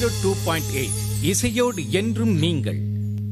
zero two point eight இசையோடு என்றும் நீங்கள்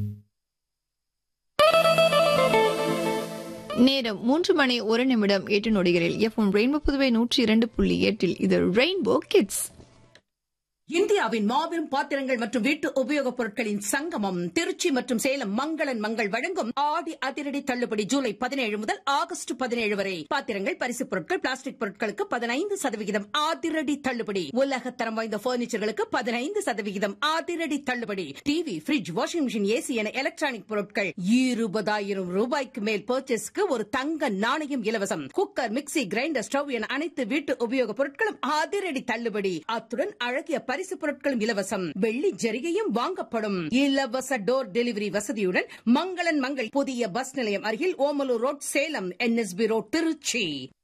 நேரம் மூன்று மணி ஒரு நிமிடம் எட்டு நொடிகளில் எஃப்எம் ரெயின்போ புதுவை நூற்றி இரண்டு புள்ளி எட்டில் இது ரெயின்போ கிட்ஸ் இந்தியாவின் மாபெரும் பாத்திரங்கள் மற்றும் வீட்டு உபயோகப் பொருட்களின் சங்கமம் திருச்சி மற்றும் சேலம் மங்களன் மங்கள் வழங்கும் ஆடி அதிரடி தள்ளுபடி ஜூலை பதினேழு முதல் ஆகஸ்ட் பதினேழு வரை பாத்திரங்கள் பரிசுப் பொருட்கள் பிளாஸ்டிக் பொருட்களுக்கு பதினைந்து சதவிகிதம் அதிரடி தள்ளுபடி உலகத்தரம் வாய்ந்த பர்னிச்சர்களுக்கு பதினைந்து சதவிகிதம் அதிரடி தள்ளுபடி TV fridge washing machine AC என எலக்ட்ரானிக் பொருட்கள் இருபதாயிரம் ரூபாய்க்கு மேல் பர்ச்சேஸ்க்கு ஒரு தங்க நாணயம் இலவசம் குக்கர் மிக்ஸி கிரைண்டர் ஸ்டவ் என அனைத்து வீட்டு உபயோகப் பொருட்களும் அதிரடி தள்ளுபடி அத்துடன் அழகிய பரிசு பொருட்களும் இலவசம் வெள்ளி ஜரிகையும் வாங்கப்படும் இலவச டோர் டெலிவரி வசதியுடன் மங்களன் மங்கள் புதிய பஸ் நிலையம் அருகில் Omalur road Salem NSB road Tiruchi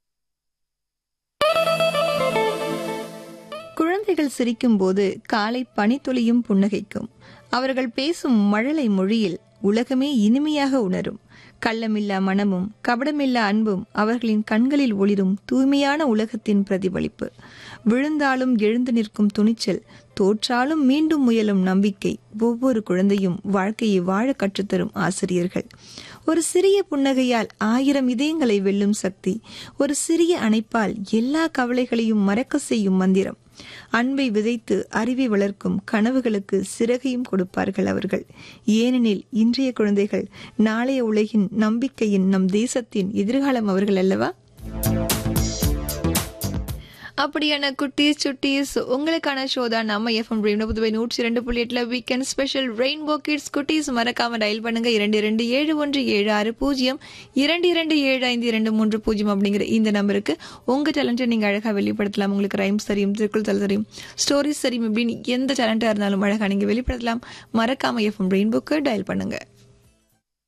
குழந்தைகள் சிரிக்கும் போது காலை பனித்துளியும் புன்னகைக்கும் அவர்கள் பேசும் மழலை மொழியில் உலகமே இனிமையாக உணரும் கள்ளமில்லா மனமும் கபடமில்லா அன்பும் அவர்களின் கண்களில் ஒளிரும் தூய்மையான உலகத்தின் பிரதிபலிப்பு விழுந்தாலும் எழுந்து நிற்கும் துணிச்சல் தோற்றாலும் மீண்டும் முயலும் நம்பிக்கை ஒவ்வொரு குழந்தையும் வாழ்க்கையை வாழ கற்றுத்தரும் ஆசிரியர்கள் ஒரு சிறிய புன்னகையால் ஆயிரம் இதயங்களை வெல்லும் சக்தி ஒரு சிறிய அணைப்பால் எல்லா கவலைகளையும் மறக்க செய்யும் மந்திரம் அன்பை விதைத்து அறிவை வளர்க்கும் கனவுகளுக்கு சிறகையும் கொடுப்பார்கள் அவர்கள் ஏனெனில் இன்றைய குழந்தைகள் நாளைய உலகின் நம்பிக்கையின் நம் தேசத்தின் எதிர்காலம் அவர்கள் அல்லவா அப்படியான குட்டீஸ் சுட்டீஸ் உங்களுக்கான ஷோ தான் நம்ம எஃப்எம் ரெயின்போ புதுவை நூற்றி இரண்டு புள்ளி எட்டுல வீக்கெண்ட் ஸ்பெஷல் ரெயின்போ கிட்ஸ் குட்டீஸ் மறக்காம டயல் பண்ணுங்க இரண்டு இரண்டு ஏழு ஒன்று ஏழு ஆறு பூஜ்ஜியம் இரண்டு இரண்டு ஏழு ஐந்து இரண்டு மூன்று பூஜ்ஜியம் அப்படிங்கிற இந்த நம்பருக்கு உங்க டேலண்ட்டை நீங்க அழகா வெளிப்படுத்தலாம் உங்களுக்கு ரைம்ஸ் தெரியும் திருக்குள் தலை தெரியும் ஸ்டோரிஸ் தெரியும் இப்படின்னு எந்த டேலண்டா இருந்தாலும் அழகா நீங்க வெளிப்படுத்தலாம் மறக்காம எஃப்எம் ரெயின்போக்கு டயல் பண்ணுங்க